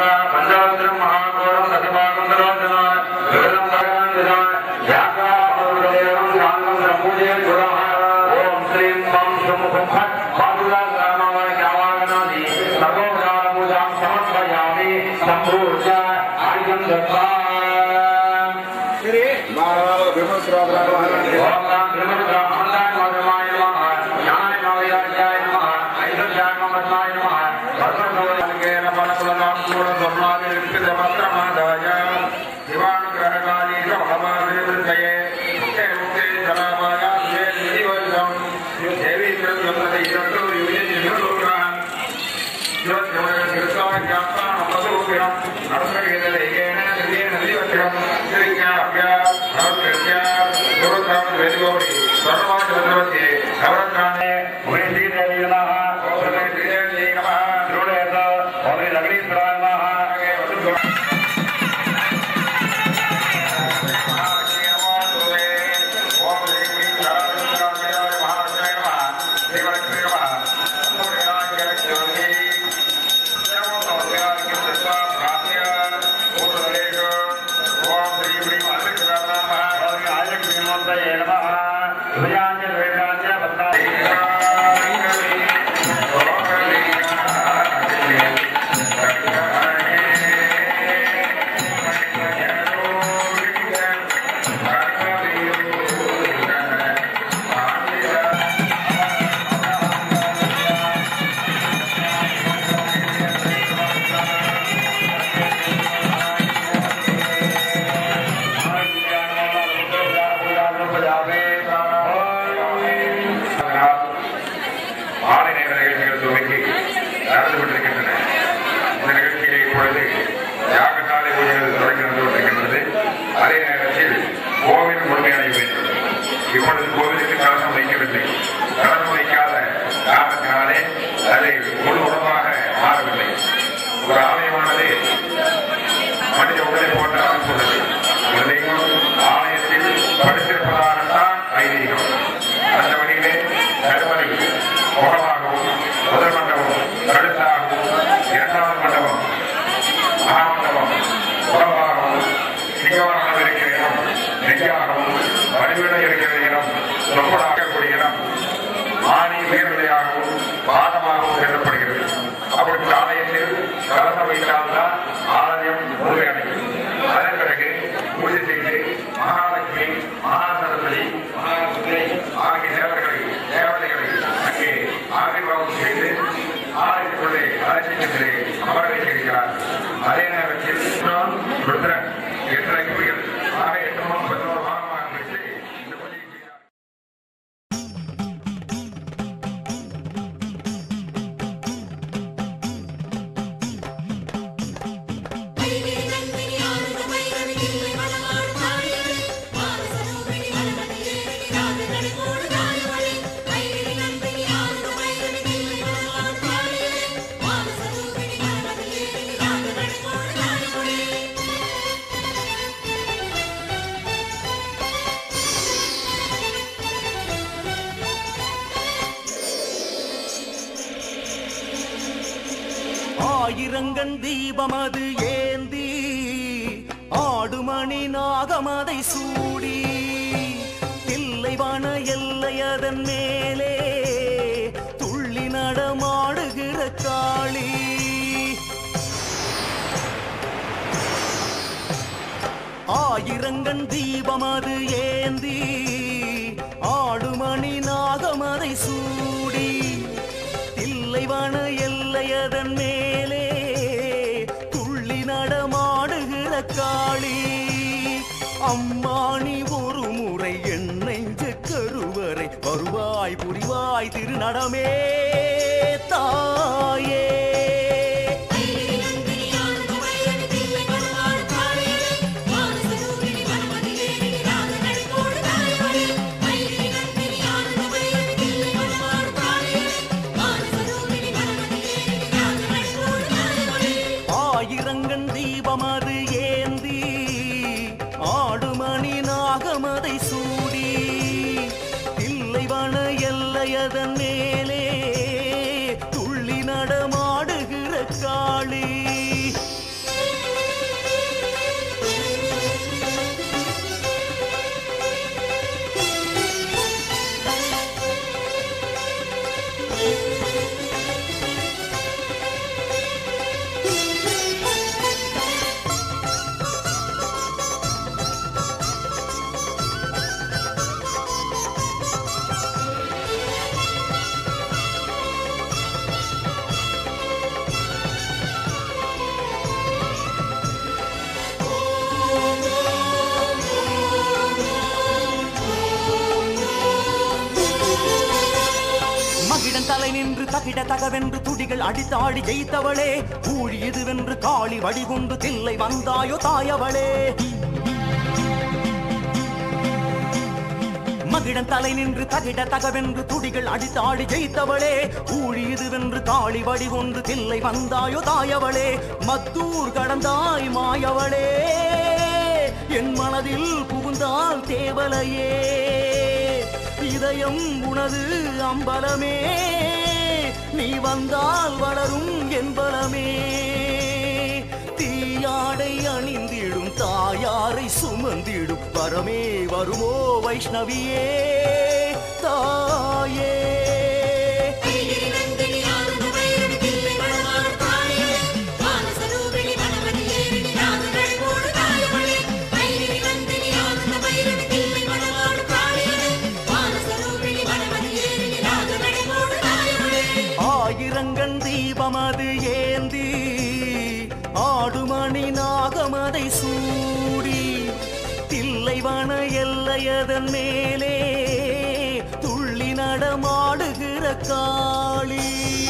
பஞ்சாபுரம் மகாகோரம் சதபாகந்தரோஜன விகதம் பகவான் யாக்கா பகவதேவம் சாந்தம் பிரம்மூஜே குரஹ ஓம் ஸ்ரீம் மம் சுமுகம் ஃபட் பாதுலா ராமாவாய காவாகனாதி சர்வோபகார பூஜாம் சமர்ப்பயாமி சம்பூர்ஜ ஆயுதம் தத்வா ஓம் நாம் திருமண மந்தாய மதமாய நமः ஞான நவயாஜாய நமः ஐதஜாய மமத்மாய நமः பத்மசோதங்கே நமः குலநாம் மூல சொர்ணாதி விற்பித மந்திரமாதாய திவானுகிரககாலீக மகமாதிருக்கையே முக்தே முக்தே ஜலாபாய சுவே நிதிவர்தம் தேவி திருத்தந்தை இரண்டு யுஜி நிருடான் மாலை நேர நிகழ்ச்சிகள் துவங்கி நடந்து கொண்டிருக்கின்றன இந்த நிகழ்ச்சியை இப்பொழுது யாகசாலை பூஜைகள் தொடங்கி நடந்து கொண்டிருக்கின்றது அதே நேரத்தில் கோவில் முழுமையடைய வேண்டும் இப்பொழுது கோவிலுக்கு கலசம் வைக்கவில்லை கலசம் வைக்காத காரணத்தினாலே அது முழு உணவாக மாறவில்லை ஒரு ஆலயமானது மனித உடலை போன்ற அமைப்பு உள்ளது ஒரு தெய்வம் ஆலயத்தில் படுத்திருப்பதாகத்தான் ஐதீகம் அந்த வழியிலே கருவறை முகமாகவும் முதல் மண்டபம் கழுத்தாகவும் இரண்டாவது மண்டபம் மகாமண்டபம் உடம்பாகவும் சிங்கவரணம் இருக்கிற இடம் நெய்யாகவும் வடிவிடம் இருக்கிற இடம் சொப்படாகக்கூடிய இடம் ஆணி உயர்நிலையாகவும் பாதமாகவும் கருதப்படுகிறது அப்படி ஆலயத்தில் கலசம் வைத்தால்தான் ஆலயம் முழுமையடையும் அதன் பிறகு பூஜை செய்து மகாலட்சுமி மகாசரஸ்வதி மகாலட்சுமி ஆகிய தேவர்களை தேவதைகளை அங்கே ஆசீர்வாதம் செய்து ஆலயத்துக்குள்ளே அலட்சியத்திலே அமர வைத்திருக்கிறார் அதே நேரத்தில் நான் ருத்ரன் எட்டு அக்கிரிகள் ஆக எட்டு பதினோரு பாகமாக பிரித்து இந்த பூஜையை செய்கிறார் ஆயிரங்கண் தீபமது ஏந்தி ஆடுமணி நாகமதை சூடி தில்லைவான எல்லை அதன் மேலே துள்ளி நடமாடுகிற காளி ஆயிரங்கண் தீபமது ஏந்தி ஆடுமணி நாகமதை சூடி தில்லைவன எல்லையதன் மேலே துள்ளி நடமாடுகிற காளி அம்மானி ஒரு முறை என் நெஞ்சு கருவறை வருவாய் புரிவாய் திருநடமே தாயே ஆயிரங்கண் தீபமது ஏந்தி ஆடுமணி நாகமதை சூடி தில்லைவன எல்லையதன் மேலே துள்ளி நடமாடுகிற காளி தலை நின்று தகிட தகவென்று துடிகள் அடித்தாடி ஜெயித்தவளே ஊழி இதுவென்று காளி வடிகொண்டு தில்லை வந்தாயோ தாயவளே மகிழன் தலை நின்று தகிட தகவென்று துடிகள் அடித்தாடி ஜெயித்தவளே ஊழி இதுவென்று காளி வடிகொண்டு தில்லை வந்தாயோ தாயவளே மத்தூர் கடந்தாய் மாயவளே என் மனதில் புகுந்தால் தேவலையே இதயம் உனது அம்பலமே நீ வந்தால் வளரும் என்பலமே தீயாடை அணிந்திடும் தாயாரை சுமந்திடும் வரமே வருமோ வைஷ்ணவியே தாயே கைகிரி நந்தினி ஆனந்த வைரவி தில்லை வடமாடு காளியளே வானசரூபிணி வனவதி ஏறினி ராஜகடை மூடு தாயவளே கைகிரி நந்தினி ஆனந்த வைரவி தில்லை வடமாடு காளியளே வானசரூபிணி வனவதி ஏறினி ராஜகடை மூடு தாயவளே ஆயிரங்கண் தீபமது ஏந்தி ஆடுமணி நாகமதை சூடி தில்லைவன எல்லையதன் மேலே துள்ளி நடமாடுகிற காளி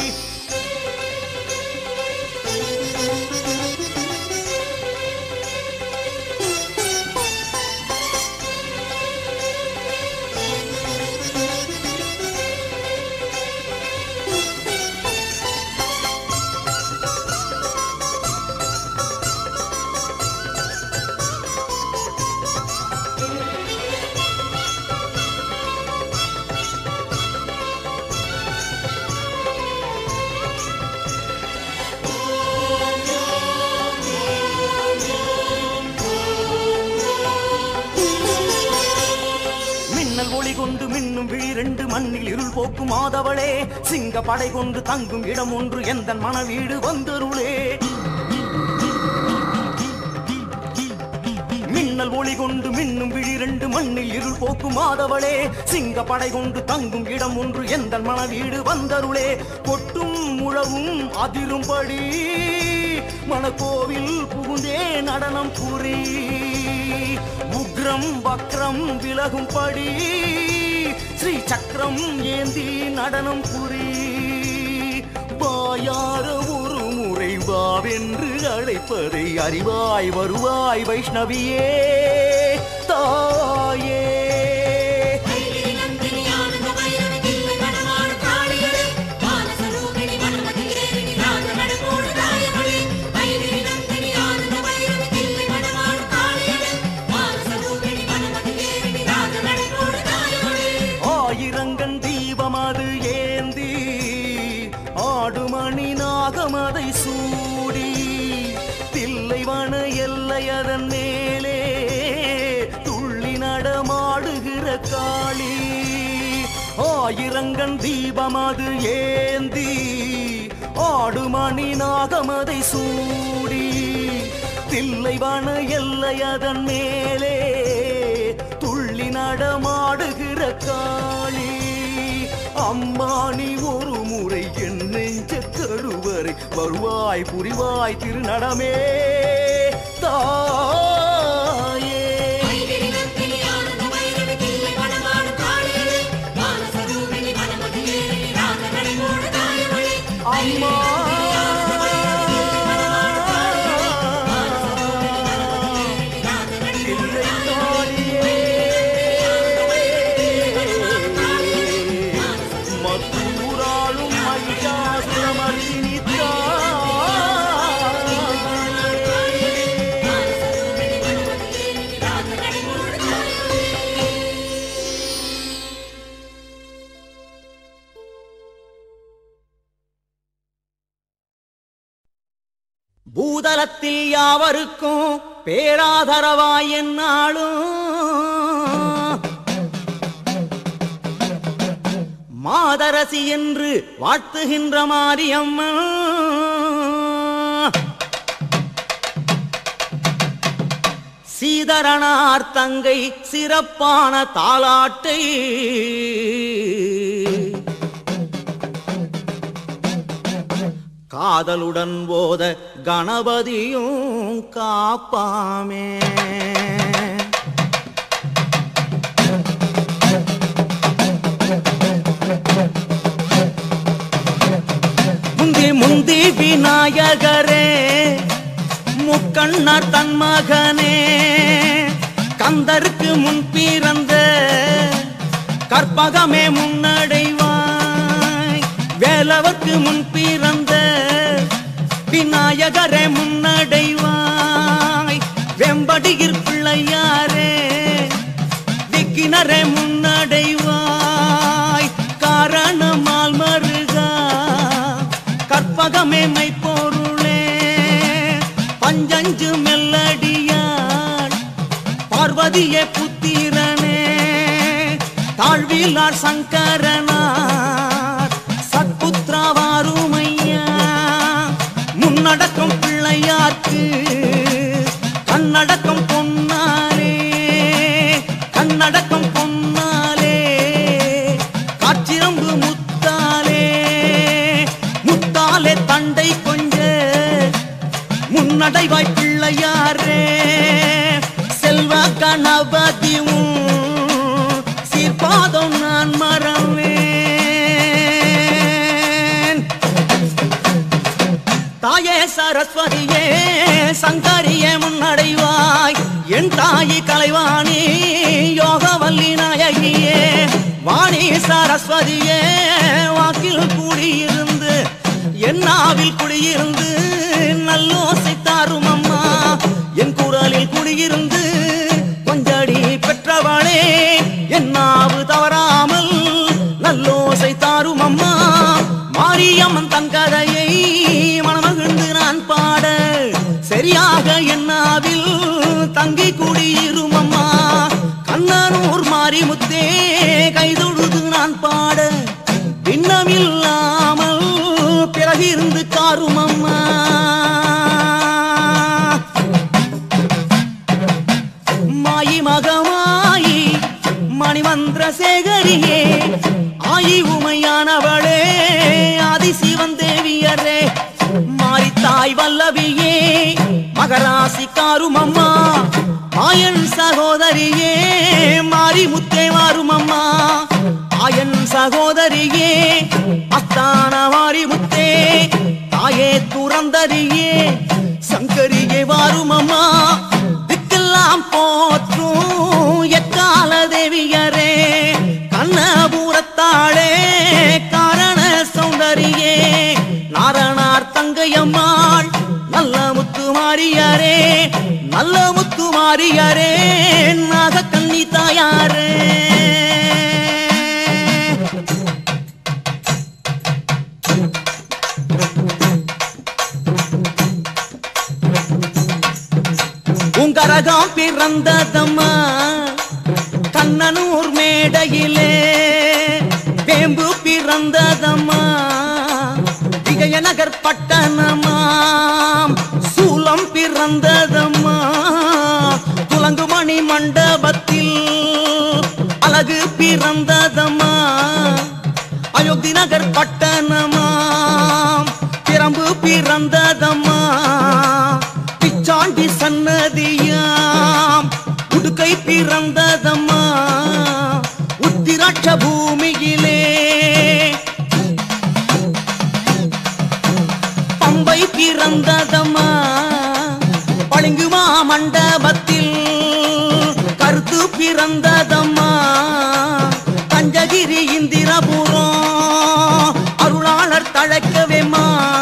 மின்னல் ஒளி கொண்டு மின்னும் விழிரண்டு மண்ணில் இருள் போக்கும் மாதவளே சிங்க படை கொண்டு தங்கும் இடம் ஒன்று எந்த மனவீடு வந்தருளே மின்னல் ஒளி கொண்டு மின்னும் விழிரண்டு மண்ணில் இருள் போக்கும் மாதவளே சிங்க படை கொண்டு தங்கும் இடம் ஒன்று எந்த மனவீடு வந்தருளே கொட்டும் முழவும் அதிரும்படி மனக்கோவில் புகுந்தே நடனம் புரி உக்ரம் வக்ரம் விலகும்படி ஸ்ரீ சக்கரம் ஏந்தி நடனம் புரி வாயார ஒரு முறை வாவென்று அழைப்பதை அறிவாய் வருவாய் வைஷ்ணவியே தாயே கைகிரி நந்தினி ஆனந்த வைரவி தில்லை வடமாடு காளியளே வானசரூபிணி வனவதி ஏறினி ராஜகடை மூடு தாயவளே கைகிரி நந்தினி ஆனந்த வைரவி தில்லை வடமாடு காளியளே வானசரூபிணி வனவதி ஏறினி ராஜகடை மூடு தாயவளே ஆயிரங்கண் தீபமது ஏந்தி ஆடுமணி நாகமதை சூடி தில்லைவன எல்லையதன் மேலே துள்ளி நடமாடுகிற காளி ஆயிரங்கண் தீபமது ஏந்தி ஆடுமணி நாகமதை சூடி தில்லைவன எல்லையதன் மேலே துள்ளி நடமாடுகிற காளி அம்மா நீ ஒரு முறை என் நெஞ்ச கருவறை வருவாய் புரிவாய் திருநடமே தாயே கைகிரி நந்தினி ஆனந்த வைரவி தில்லை வடமாடு காளியளே வானசரூபிணி வனவதி ஏறினி ராஜகடை மூடு தாயவளே அம்மா இல்லை தாயே மத்தூராளும் மகிஷாசுரமர்த்தினி பூதலத்தில் யாவருக்கும் பேராதரவாய் என்னாலும் மாதரசி என்று வாழ்த்துகின்ற மாரியம்மா சீதரனார் தங்கை சிறப்பான தாலாட்டை காதலுடன் போத கணபதியும் காப்பாமே முத்தி முந்தி விநாயகரே முக்கண்ணர் தன் மகனே கந்தருக்கு முன் பிறந்த கற்பகமே முன்னடைவாய் வேலவர்க்கு முன் பிறந்த விநாயகரே முன்னடைவாய் வெம்படியிற் பிள்ளையாரே திக்கினரே முன்னடைவாய் காரணமால் மருகா கற்பகமே மெய்ப்பொருளே பஞ்சஞ்சு மெல்லடியாள் பார்வதியே புத்திரனே தாழ்விலார் சங்கரனார் சத்புத்திராவாருமையா முன்னடக்கம் பிள்ளையார்க்கு கண்ணடக்கம் பொன்னாரே கண்ணடக்கம் பொன்னாலே காற்றிரம்பு முத்தாலே முத்தாலே தண்டை கொஞ்ச முன்னடைவாய் பிள்ளையாரே செல்வ கணபதியும் சீர்பாதம் நான் மறவேன் தாயே சரஸ்வதியே சங்கரியே முன்னடைவாய் என் தாயி கலைவாணி யோகவல்லி நாயகியே வாணி சரஸ்வதியே வாக்கில் கூடியிருந்து என் நாவில் குடியிருந்து நல்லோசை தாரும் அம்மா என் குரலில் குடியிருந்து கொஞ்சடி பெற்றவளே என் நாவு தவறாமல் நல்லோசை தாரும் அம்மா மாரியம்மன் தங்கதையை மனமகிழ்ந்து நான் பாட சரியாக என்னாவில் தங்கி குடியிரும் அம்மா கண்ணனூர் மாரிமுத்தே கைதொழுது நான் பாட பின்னமில்லாமல் பிறகிருந்து காரும் அம்மா மாயி மகமாயி மணிமந்திர சேகரியே ஆயி உமையானவளே ஆதி சிவன் தேவியரே மாரித்தாய் வல்லவியே மகராசி காரும் அம்மா மாயன் சகோதரியே மாரி முத்தே மாறும் அம்மா ஆயன் சகோதரியே அஸ்தான மாரி முத்தே தாயே துறந்தரியே சங்கரியே வாரும் அம்மா திக்கெல்லாம் போற்றும் எக்கால தேவியரே கண்ணபுரத்தாளே காரண சௌந்தரியே நாரணார் தங்கையம்மாள் நல்ல முத்து மாறியாரே நல்ல முத்து மாறியாரே நாக கண்ணி தாயாரே உங்கரகம் பிறந்ததம்மா கண்ணனூர் மேடையிலே வேம்பு பிறந்ததம்மா விஜயநகர் பட்டணமாம் சூலம் பிறந்ததம்மா துலங்குமணி மண்டபத்தில் அழகு பிறந்ததம்மா அயோத்தி நகர் பட்டணமாம் பிரம்பு பிறந்ததம்மா பிச்சாண்டி சன்னதியாம் உடுக்கை பிறந்ததம்மா உத்திராட்ச பூமியிலே பம்பை பிறந்ததம்மா பளிங்குமா மண்டபத்தில் கருத்து பிறந்ததம்மா தஞ்சகிரி இந்திரபுரம் அருளாளர் தழைக்கவேம்மா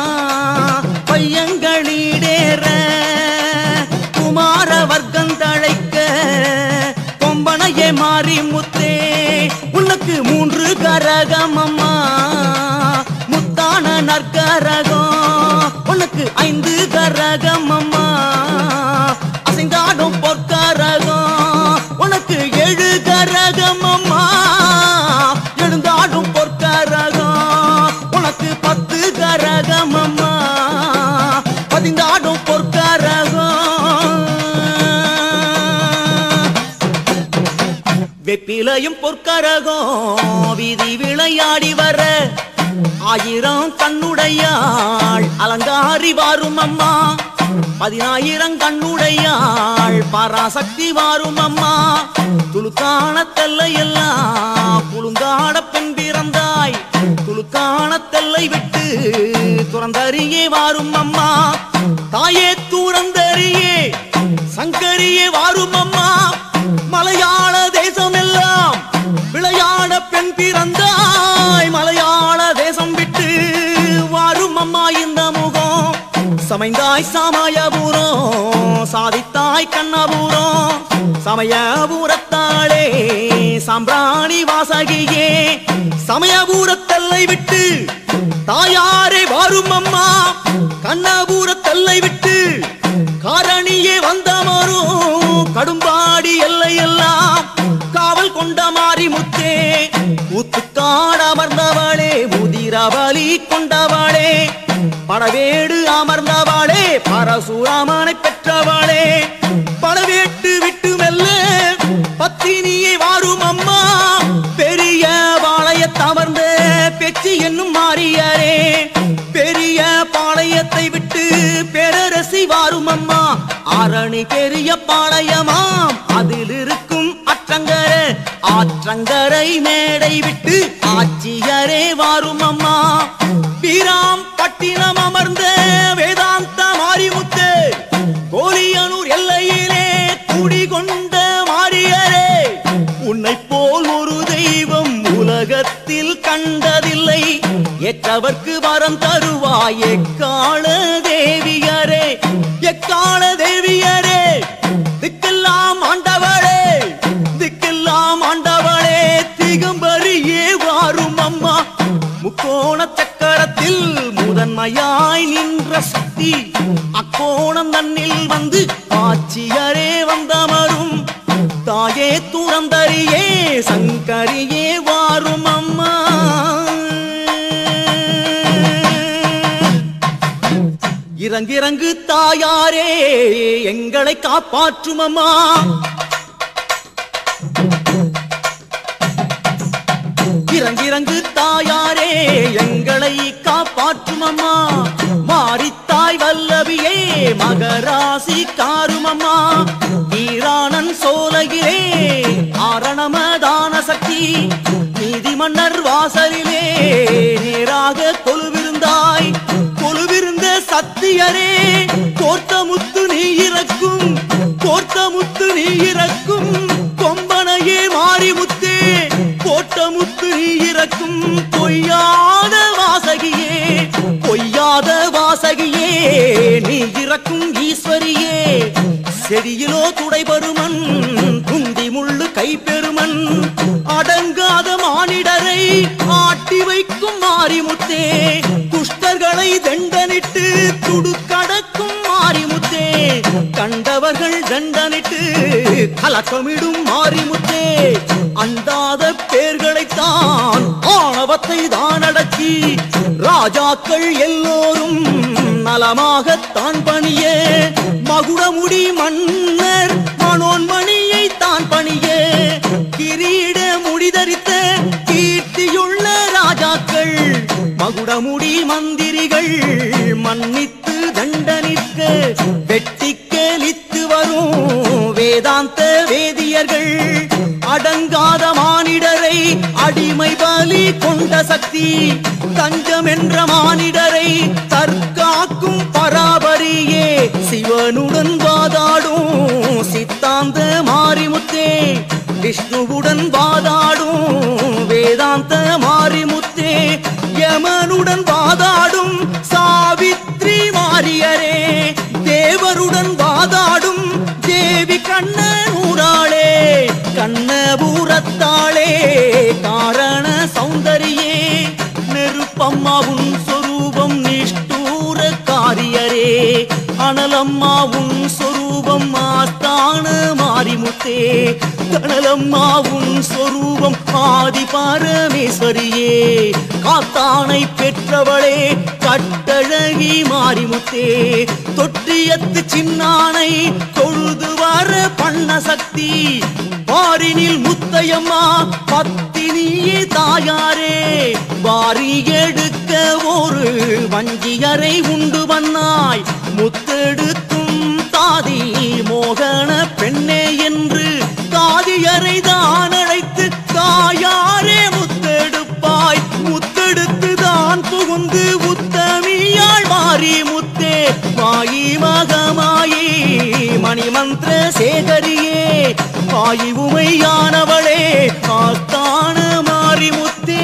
பையங்களீடேற குமார வர்க்கம் தழைக்க கொம்பனையே மாறி முத்தே உனக்கு மூன்று கரகம் அம்மா முத்தான நற்கரகம் உனக்கு ஐந்து கரகம் அம்மா அசைந்தாடும் பொற்கரகம் உனக்கு ஏழு கரகம் அம்மா எழுந்தாடும் பொற்கரகம் உனக்கு பத்து கரகம் அம்மா பதிந்தாடும் பொற்கரகம் வெப்பிலையும் பொற்கரகம் வீதி விளையாடி வர ஆயிரம் கண்ணுடையாள் அலங்காரி வாரும் அம்மா பதினாயிரம் கண்ணுடையாள் பராசக்தி வாரும் அம்மா துளுக்கான தெல்லை எல்லாம் புழுங்காட பெண் பிறந்தாய் துளுக்கான தெல்லை விட்டு துறந்தறியே வாரும் அம்மா தாயே துறந்தறியே சங்கரியே வாரும் அம்மா மலையாள தேசம் எல்லாம் விளையாட பெண் பிறந்தாய் மலையாள தேசம் விட்டு வாரும் அம்மா இந்த முகம் சமைந்தாய் சமயபுரம் சாதித்தாய் கண்ணபுரம் சமயபுரத்தாளே சாம்பிராணி வாசகியே சமயபுரத்தல்லை விட்டு தாயாரே வாரும் அம்மா கண்ணபுரத்தல்லை விட்டு காரணியே வந்த மரும் கடும்பாடி எல்லை எல்லாம் காவல் கொண்ட மாறி முத்தே ஊத்துக்காடு அமர்ந்தவளே முதிரவலி கொண்டவளே படவேடு அமர்ந்தவளே பரசுராமனை பெற்றவளே படவேட்டு விட்டு மெல்ல பத்தினியை வாரும் அம்மா பெரிய பாளையத்தமர்ந்த பெச்சி என்னும் மாறியரே பெரிய பாளையத்தை விட்டு பேரரசி வாரும் அம்மா ஆரணி பெரிய பாளையமாம் அதில் இருக்கும் அற்றங்கரை ஆற்றங்கரை மேடை விட்டு ஆட்சியரே வாரும் அம்மா வீராம் பட்டினம் அமர்ந்த வேதாந்த மாரிமுத்து கோலியனூர் எல்லையிலே குடிகொண்ட மாரியரே உன்னை போல் ஒரு தெய்வம் உலகத்தில் கண்டதில்லை எற்றவர்க்கு வரம் தருவாய் எக்கால தேவியரே எக்கால தேவியரே திக்கெல்லாம் ஆண்டவளே திக்கெல்லாம் ஆண்டவளே திகம்பரியே வாரும் அம்மா முக்கோண சக்கரத்தில் முதன்மையாய் நின்ற சக்தி அக்கோணம் தன்னில் வந்து ஆட்சியரே வந்தமரும் தாயே துறந்தரியே சங்கரியே வாரும் அம்மா இறங்கிறங்கு தாயாரே எங்களை காப்பாற்றும் அம்மா இறங்கிறங்கு தாயாரே எங்களை காப்பாற்றும் அம்மா மாரித்தாய் வல்லவியே மகராசி காரும் அம்மா ஈரானன் சோலையிலே ஆரணமதான சக்தி நீதி மன்னர் வாசலிலே நேராக கொலுவிருந்தாய் கொலுவிருந்த சத்தியரே கோர்த்த முத்து நீ இறக்கும் கோர்த்த முத்து நீ இறக்கும் கொம்பனையே மாறி முத்தே கோட்ட முத்து நீ இறக்கும் பொய்யாத வாசகியே பொய்யாத வாசகியே நீ இறக்கும் ஈஸ்வரியே செடியிலோ துடைபருமன் குந்தி முள்ளு கைப்பெருமன் அடங்காத மானிடரை ஆட்டி வைக்கும் மாரிமுத்தே துஷ்டர்களை தண்டனிட்டு துடுக்கடக்கும் மாரிமுத்தே கண்டவர்கள் தண்டனிட்டு கலக்கமிடும் மாரிமுத்தே அண்டாத பேர்களைத்தான் ஆணவத்தை தான் அடக்கி ராஜாக்கள் எல்லோரும் நலமாகத்தான் பணிய மகுடமுடி மன்னர் மனோன்மணியை தான் பணிய கிரீட முடிதரித்த கீர்த்தியுள்ள ராஜாக்கள் மகுடமுடி மந்திரிகள் மன்னித்து தண்டனிற்க வெட்டிக்கலித்து வரும் வேதாந்த வேதியர்கள் அடங்காத மானிடரை அடிமை பலி கொண்ட சக்தி தஞ்சம் என்ற மானிடரை தற்காக்கும் பராபரியே சிவனுடன் வாதாடும் சித்தாந்த மாரிமுத்தே விஷ்ணுவுடன் வாதாடும் வேதாந்த மாரிமுத்தே யமனுடன் வாதாடும் சாவித்ரி மாரியரே தேவருடன் வாதாடும் தேவி கண்ணனூராளே கண்ணபூரத்தாளே காரண சௌந்தரியே நெருப்பம்மாவும் சொரூபம் நிஷ்டூர காரியரே அனலம்மாவும் சொரூபம் ஆஸ்தான மாரிமுத்தே கனலம்மாவும் சொரூபம் ஆதி பரமேஸ்வரியே காத்தானை பெற்றவளே கட்டழகி மாரிமுத்தே தொற்றியத்து சின்னானை தொழுது வர பண்ண சக்தி பாரினில் முத்தையம்மா பத்தினியே தாயாரே வாரி எடுக்க ஒரு வஞ்சியரை உண்டு வந்தாய் முத்தெடுக்கும் தாதி மோகன பெண்ணே என்று தாதியரை தான் அழைத்து தாயாரே முத்தெடுப்பாய் முத்தெடுத்து தான் புகுந்து உத்தமியா மந்திர சேகரியே ஆயி உமையானவளே ஆஸ்தான மாரிமுத்தே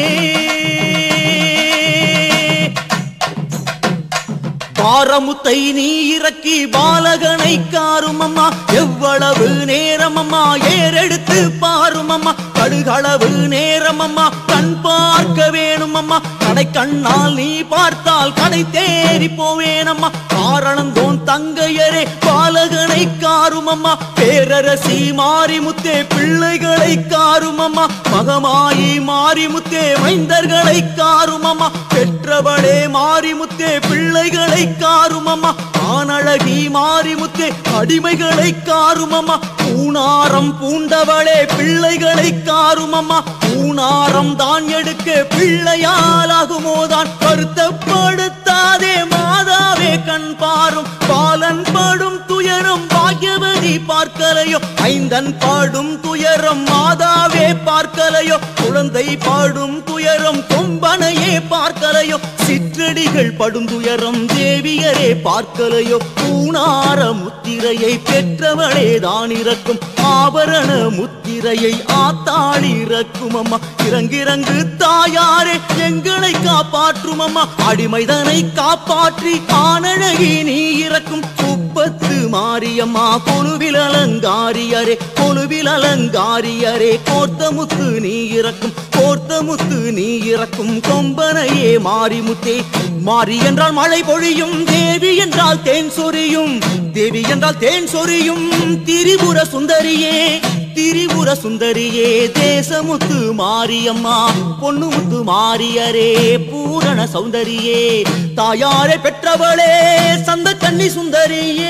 பாரமுத்தை நீ இறக்கி பாலகனை காரும் அம்மா எவ்வளவு நேரம் அம்மா ஏறெடுத்து பாரும் அம்மா கடுகளவு நேரம் அம்மா கண் பார்க்க வேணும் அம்மா கடை கண்ணால் நீ பார்த்தால் கடை தேறி போவேன் அம்மா காரணம் தோன் தங்கையரே பாலகனை காரும் அம்மா பேரரசி மாரிமுத்தே பிள்ளைகளை காரும் அம்மா மகமாயி மாரிமுத்தே மைந்தர்களை காரும் அம்மா பெற்றவளே மாரிமுத்தே பிள்ளைகளை காரும் அம்மா ஆனழகி மாரிமுத்தே அடிமைகளை காரும் அம்மா பூணாரம் பூண்டவளே பிள்ளைகளை காரும் அம்மா பூணாரம் தான் எடுக்க பிள்ளையாலாகுமோதான் வருத்தப்படுத்தாதே மாதாவே கண் பாரும் பாலன் படும் துயரம் பாக்யவதி பார்க்கலையோ ஐந்தன் பாடும் துயரம் மாதாவே பார்க்கலையோ குழந்தை பாடும் துயரம் கொம்பனையே பார்க்கலையோ சிற்றடிகள் படும் துயரம் தேவியரே பார்க்கலையோ பூணார முத்திரையை பெற்றவளே தான் இறக்கும் ஆபரண முத்திரையை ஆத்தாள் இறக்கும் அம்மா இறங்கிறங்கு தாயாரே எங்களை காப்பாற்றும் அம்மா அடிமைதனை காப்பாற்றி ஆனழகி நீ இறக்கும் குப்பத்து மாரியம்மா கொலுவில் அலங்காரியரே கொலுவில் அலங்காரியரே கோர்த்த முத்து நீ இறக்கும் கோர்த்த முத்து நீ இறக்கும் கொம்பனையே மாரிமுத்தே மாரி என்றால் மழை பொழியும் தேவி என்றால் தேன் சொரியும் தேவி என்றால் தேன் சொரியும் திரிபுர சுந்தரியே திரிபுர சுந்தரியே தேசமுத்து மாரியம்மா பொண்ணு முத்து மாரியரே பூரண சௌந்தரியே தாயாரை பெற்றவளே சந்த கன்னி சுந்தரியே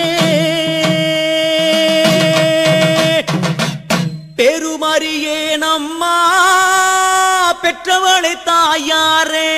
பெருமறியே நம்மா பெற்றவளே தாயாரே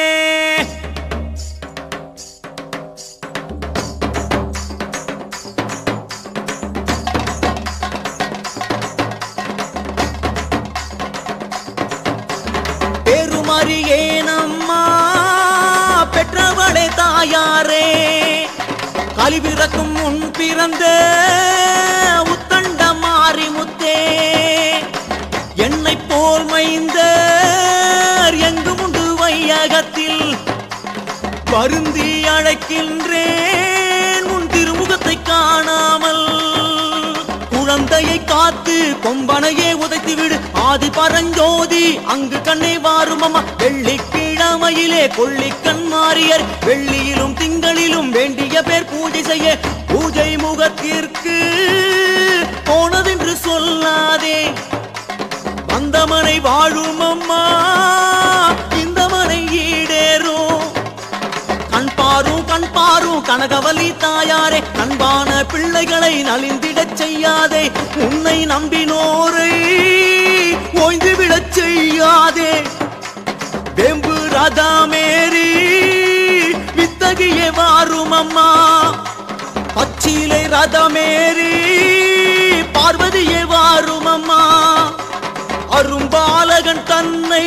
பெருமறியே நம்மா பெற்றவளே தாயாரே கலிபிறக்கும் முன் பிறந்த உத்தண்ட மாறி முத்தே என்னை போல் மைந்தர் எங்கும் உண்டு வையகத்தில் வருந்தி அழைக்கின்றேன் உன் திருமுகத்தை காணாமல் குழந்தையை காத்து கொம்பனையே உதைத்து விடு ஆதி பரஞ்சோதி அங்கு கண்ணை வாரும் அம்மா வெள்ளிக்கிழமையிலே கொள்ளிக்கண் மாறியர் வெள்ளியிலும் திங்களிலும் வேண்டிய பேர் பூஜை செய்ய பூஜை முகத்திற்கு போனதென்று சொல்லாதே வந்தமனை வாழும் அம்மா இந்த மனை ஈடேறும் கண் பாரும் கண் பாரும் கனகவலி தாயாரே கண்பான பிள்ளைகளை நலிந்திடச் செய்யாதே உன்னை நம்பினோரை ஓய்ந்து விடச் செய்யாதே வெம்பு ரதமேறி வித்தகியே வாரும் அம்மா பச்சிலை ரதமேறி பார்வதியே வாரும் அம்மா அரும்பாலகன் தன்னை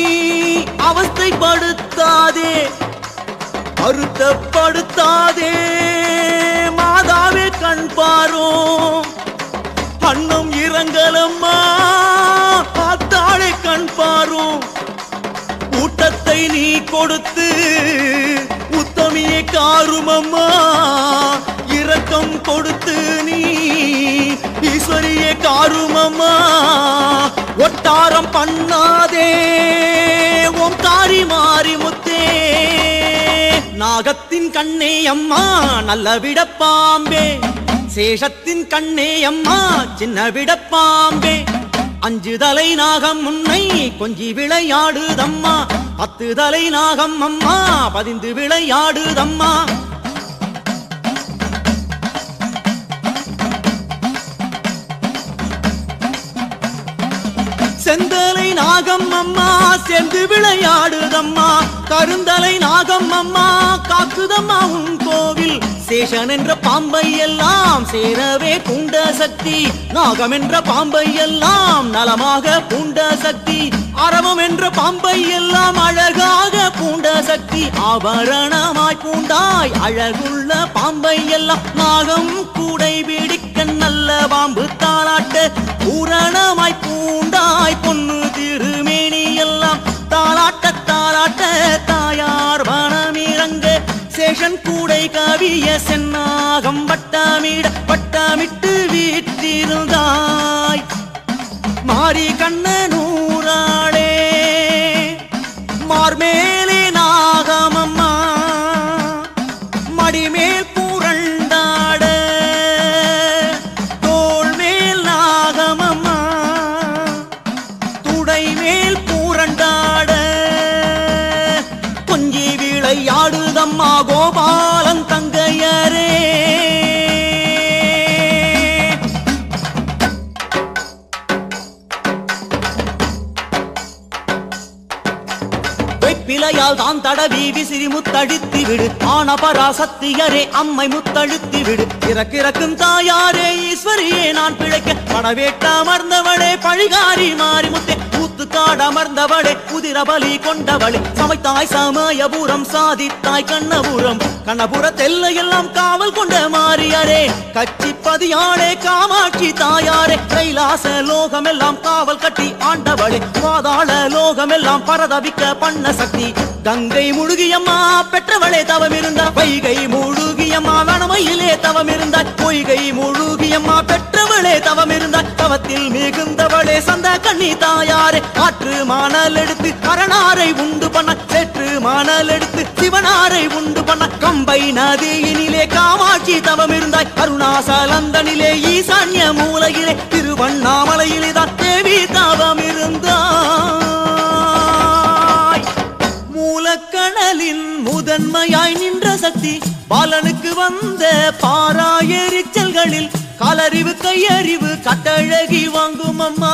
அவஸ்தைப்படுத்தாதே அறுத்தப்படுத்தாதே மாதாவே கண் பாரும் அன்னம் இறங்கலம்மா ஆத்தாளை கண் பாரும் ஊட்டத்தை நீ கொடுத்து உத்தமியை காருமம்மா இரக்கம் கொடுத்து நீ ஈஸ்வரியே காருமம்மா ஒட்டாரம் பண்ணாதே ஓம் காரி மாறி முத்தே நாகத்தின் கண்ணே அம்மா நல்ல விடப்பாம்பே சேஷத்தின் கண்ணே அம்மா சின்ன விடப்பாம்பே அஞ்சு தலை நாகம் உன்னை கொஞ்சி விளையாடுதம்மா பத்து தலை நாகம் அம்மா பதிந்து விளையாடுதம்மா செந்தலை நாகம் அம்மா சேர்ந்து விளையாடுதம்மா கருந்தலை நாகம் அம்மா காக்குதம்மா உன் கோவில் சேஷன் என்ற பாம்பை எல்லாம் சேரவே குண்ட சக்தி நாகம் என்ற பாம்பை எல்லாம் நலமாக பூண்ட சக்தி அரவம் என்ற பாம்பை எல்லாம் அழகாக பூண்ட சக்தி ஆபரணமாய் பூண்டாய் அழகுள்ள பாம்பை எல்லாம் நாகம் கூடை பிடிக்க நல்ல பாம்பு தாளாட்ட பூரணமாய் பூண்டாய் பொன்னு திருமேனி எல்லாம் தாளாட்ட தாளாட்ட தாயார் வனமிறங்க சேஷன் கூடை கவிய சென்னாகம் வட்டமிட வட்டமிட்டு வீற்றிருந்தாய் மாறி கண்ணனூராளே மார்மேலே நாகமம்மா மடிமேல் பூரண்டாட தோள் மேல் நாகமம்மா துடை மேல் பூரண்டாட கொஞ்சி விளையாடுதம்மா கோபாலன் தங்கையரே வெப்பிலையால் தான் தடவி விசிறி முத்தழுத்தி விடு ஆன பராசக்தியரே அம்மை முத்தழுத்தி விடு இறக்கிறக்கும் தாயாரே ஈஸ்வரியே நான் பிழைக்க படவேட்ட அமர்ந்தவளே பழிகாரி மாறி முத்தே கூத்து காடமர்ந்தவளே குதிர பலி கொண்டவளே சமைத்தாய் சமயபுரம் சாதித்தாய் கண்ணபுரம் கண்ணபுர தெல்லையெல்லாம் காவல் கொண்ட மாறியாரே கச்சி பதியாளே காமாட்சி தாயாரே கைலாச லோகமெல்லாம் காவல் கட்டி ஆண்டவளே பாதாள லோகமெல்லாம் பரதவிக்க பண்ண சக்தி கங்கை முழுகியம்மா பெற்றவளே தவம் இருந்தா வைகை முழுகியம்மா வனமையிலே தவம் இருந்தாய் பொய்கை முழுகியம்மா பெற்றவளே தவம் இருந்தாய் தவத்தில் மிகுந்தவளே சந்த கண்ணி தாயாரே ஆற்று மானல் எடுத்து அரணாரை உண்டு பண்ண சேற்று மானல் எடுத்து சிவனாரை உண்டு பண்ண கம்பை நதியினிலே காமாட்சி தவம் இருந்தாய் அருணாசலந்தனிலே ஈசான்ய மூலையிலே திருவண்ணாமலையிலே தான் தேவி தவம் இருந்தாய் மூலக்கணலின் முதன்மையாய் நின்ற சக்தி பாலனுக்கு வந்த பாராயெரிச்சல்களில் காலறிவு கையறிவு கட்டழகி வாங்கும் அம்மா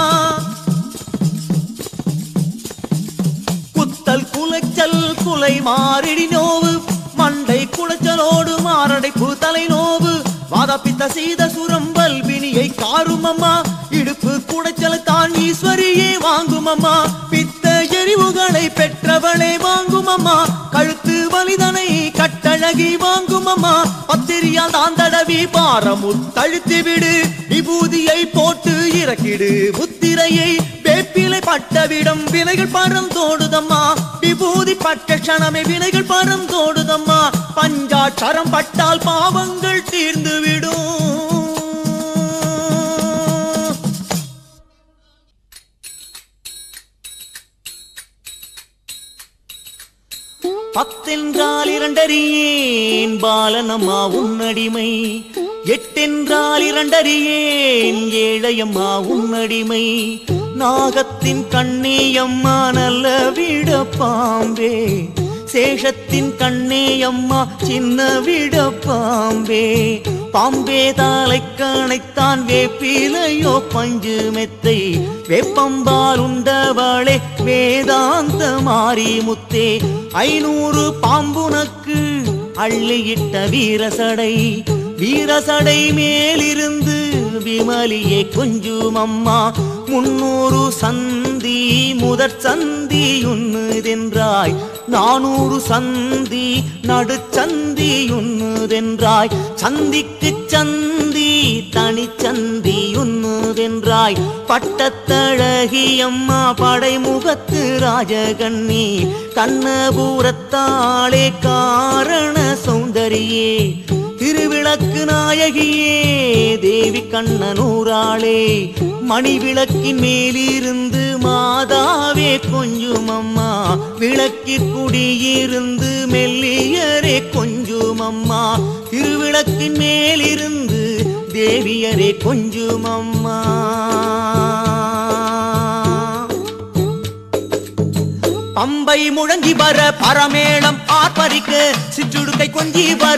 குத்தல் குலைச்சல் குலை மாறிடி நோவு மண்டை குளைச்சலோடு மாரடைப்பு தலை நோவு வாதப்பித்த சீத சுரம்பல் வினியை காரும் அம்மா இடுப்பு குடைச்சல் தான் ஈஸ்வரியே வாங்கும் அம்மா பித்த எரிவுகளை பெற்றவளே வாங்கும் அம்மா கழுத்து வலிதனை கட்டழகி வாங்கும் அம்மா பத்திரியால் தான் தடவி பாரமுத் தழுத்தி விடு விபூதியை போட்டு இறக்கிடு முத்திரையை வேப்பிலை பட்டவிடம் வினைகள் பரம் தோடுதம்மா விபூதி பட்ட க்ஷணமே வினைகள் பரம் தோடுதம்மா பஞ்சாட்சரம் பட்டால் பாவங்கள் தீர்ந்து விடும் பத்தென்றால் இரண்டறியேன் பாலனம்மா உன்னடிமை எட்டென்றால் இரண்டறியேன் ஏழையம்மா உன்னடிமை நாகத்தின் கண்ணேயம்மா நல்ல விட பாம்பே சேஷத்தின் கண்ணேயம்மா சின்ன விட பாம்பே பாம்பே தாளை கணைத்தான் வேப்பிலையோ பஞ்சு மெத்தை வேப்பம்பால் உண்டவளே வேதாந்த மாறி முத்தே ஐநூறு பாம்புனக்கு அள்ளியிட்ட வீரசடை வீரசடை மேலிருந்து விமலியே கொஞ்சும் அம்மா முன்னூறு சந்தி முதற் சந்தி உண்ணுதென்றாய் நானூறு சந்தி நடுச்சந்தி உண்ணுதென்றாய் சந்திக்கு சந்தி தனிச்சந்தி உண்ணுதென்றாய் பட்டத்தழகியம்மா படைமுகத்து ராஜகண்ணி கண்ணபூரத்தாளே காரண சௌந்தரியே திருவிளக்கு நாயகியே தேவி கண்ணனூராளே மணிவிளக்கின் மேலிருந்து மாதாவே கொஞ்சும் அம்மா விளக்கிற் குடியிருந்து மெல்லியரே கொஞ்சும் அம்மா திருவிளக்கின் மேலிருந்து தேவியரே கொஞ்சும் அம்மா பம்பை முழங்கி வர பரமேளம் ஆர்ப்பரிக்க சிற்றுடுக்கை கொஞ்சி வர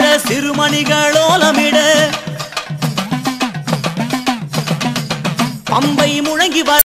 சிறுமணிகளோலமிட பம்பை முழங்கி வர